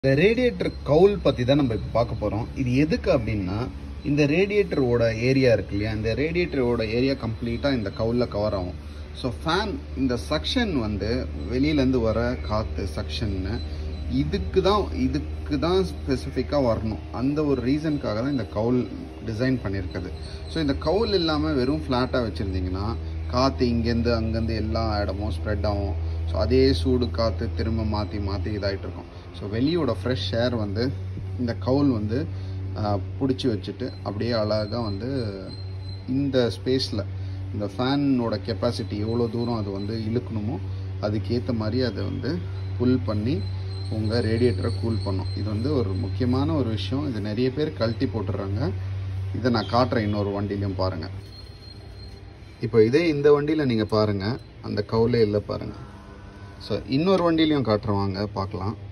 இந்த ரேடியேட்டர் கவுல் பற்றி தான் நம்ம இப்போ பார்க்க போகிறோம் இது எதுக்கு அப்படின்னா இந்த ரேடியேட்டரோட ஏரியா இருக்கு இல்லையா இந்த ரேடியேட்டரோட ஏரியா கம்ப்ளீட்டாக இந்த கவுலில் கவர் ஆகும் ஸோ ஃபேன் இந்த சக்ஷன் வந்து வெளியிலேருந்து வர காற்று சக்ஷன்னு இதுக்கு தான் இதுக்கு தான் ஸ்பெசிஃபிக்காக வரணும் அந்த ஒரு ரீசனுக்காக தான் இந்த கவுல் டிசைன் பண்ணியிருக்குது ஸோ இந்த கவுல் இல்லாமல் வெறும் ஃப்ளாட்டாக வச்சுருந்தீங்கன்னா காற்று இங்கேருந்து அங்கேருந்து எல்லா இடமும் ஸ்ப்ரெட் ஆகும் ஸோ அதே சூடு காற்று திரும்ப மாற்றி மாற்றி இதாகிட்டு இருக்கும் ஸோ வெளியோட ஃப்ரெஷ் ஏர் வந்து இந்த கவுல் வந்து பிடிச்சி வச்சுட்டு அப்படியே அழகாக வந்து இந்த ஸ்பேஸில் இந்த ஃபேனோட கெப்பாசிட்டி எவ்வளோ தூரம் அது வந்து இழுக்கணுமோ அதுக்கேற்ற மாதிரி அதை வந்து புல் பண்ணி உங்கள் ரேடியேட்டரை கூல் பண்ணும் இது வந்து ஒரு முக்கியமான ஒரு விஷயம் இது நிறைய பேர் கழட்டி போட்டுடுறாங்க இதை நான் காட்டுறேன் இன்னொரு வண்டிலையும் பாருங்கள் இப்போ இதே இந்த வண்டியில் நீங்கள் பாருங்கள் அந்த கவுலே இல்லை பாருங்கள் ஸோ இன்னொரு வண்டிலையும் காட்டுறவாங்க பார்க்கலாம்